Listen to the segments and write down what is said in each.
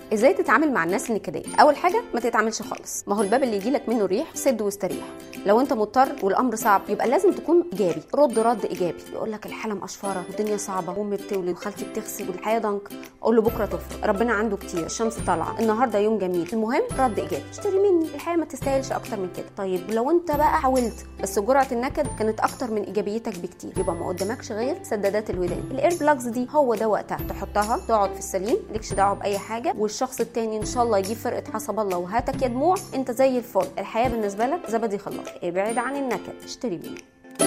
ازاي تتعامل مع الناس النكديه اول حاجه ما تتعاملش خالص ما هو الباب اللي يجيلك منه ريح سد واستريح لو انت مضطر والامر صعب يبقى لازم تكون ايجابي رد رد ايجابي يقول لك الحاله مقشفره والدنيا صعبه وامي بتولد وخالتي بتغسل والحياه ضنك اقول له بكره تفرق ربنا عنده كتير الشمس طالعه النهارده يوم جميل المهم رد ايجابي اشتري مني الحياه ما تستاهلش اكتر من كده طيب لو انت بقى حاولت بس جرعه النكد كانت اكتر من ايجابيتك بكتير يبقى ما قدامكش غير سدادات الودان الاير بلاجز دي هو ده وقتها تحطها تقعد في السليم مالكش دعوه باي حاجه والشخص التاني ان شاء الله يجيب فرقه حسب الله وهاتك يا دموع انت زي الفل الحياه بالنسبه لك زبدي خلاص ابعد عن النكد اشتري مني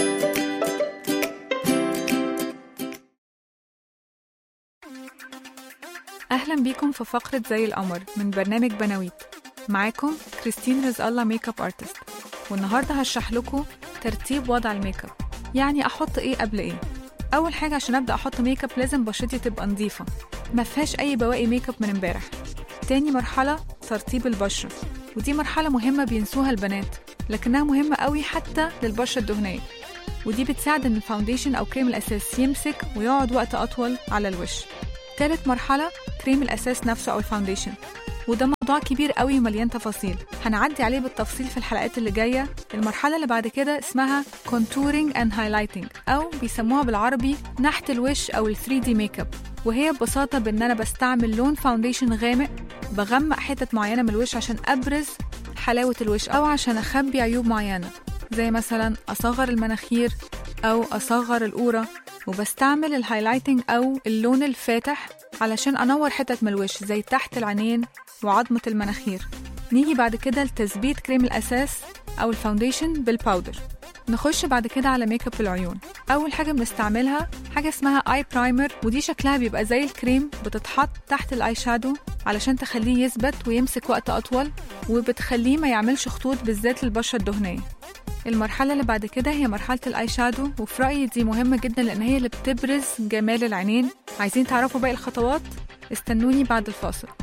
أهلا بيكم في فقرة زي القمر من برنامج بناويت معاكم كريستين رزق الله ميك اب ارتست والنهارده هشرح لكم ترتيب وضع الميك اب يعني احط ايه قبل ايه اول حاجه عشان ابدا احط ميك اب لازم بشرتي تبقى نظيفه ما فيهاش اي بواقي ميك اب من امبارح تاني مرحله ترطيب البشره ودي مرحله مهمه بينسوها البنات لكنها مهمه قوي حتى للبشره الدهنيه ودي بتساعد ان الفاونديشن او كريم الاساس يمسك ويقعد وقت اطول على الوش تالت مرحله كريم الاساس نفسه او الفاونديشن وده موضوع كبير قوي ومليان تفاصيل هنعدي عليه بالتفصيل في الحلقات اللي جايه المرحله اللي بعد كده اسمها contouring and highlighting او بيسموها بالعربي نحت الوش او ال 3 دي ميك اب وهي ببساطه بان انا بستعمل لون فاونديشن غامق بغمق حتت معينه من الوش عشان ابرز حلاوه الوش او عشان اخبي عيوب معينه زي مثلا اصغر المناخير او اصغر القوره وبستعمل الهايلايتنج او اللون الفاتح علشان انور حتت من الوش زي تحت العينين وعظمة المناخير نيجي بعد كده لتثبيت كريم الأساس أو الفاونديشن بالباودر نخش بعد كده على ميك اب العيون أول حاجة بنستعملها حاجة اسمها اي برايمر ودي شكلها بيبقى زي الكريم بتتحط تحت الاي شادو علشان تخليه يثبت ويمسك وقت أطول وبتخليه ما يعملش خطوط بالذات للبشرة الدهنية المرحلة اللي بعد كده هي مرحلة الاي شادو وفي رأيي دي مهمة جدا لأن هي اللي بتبرز جمال العينين عايزين تعرفوا باقي الخطوات استنوني بعد الفاصل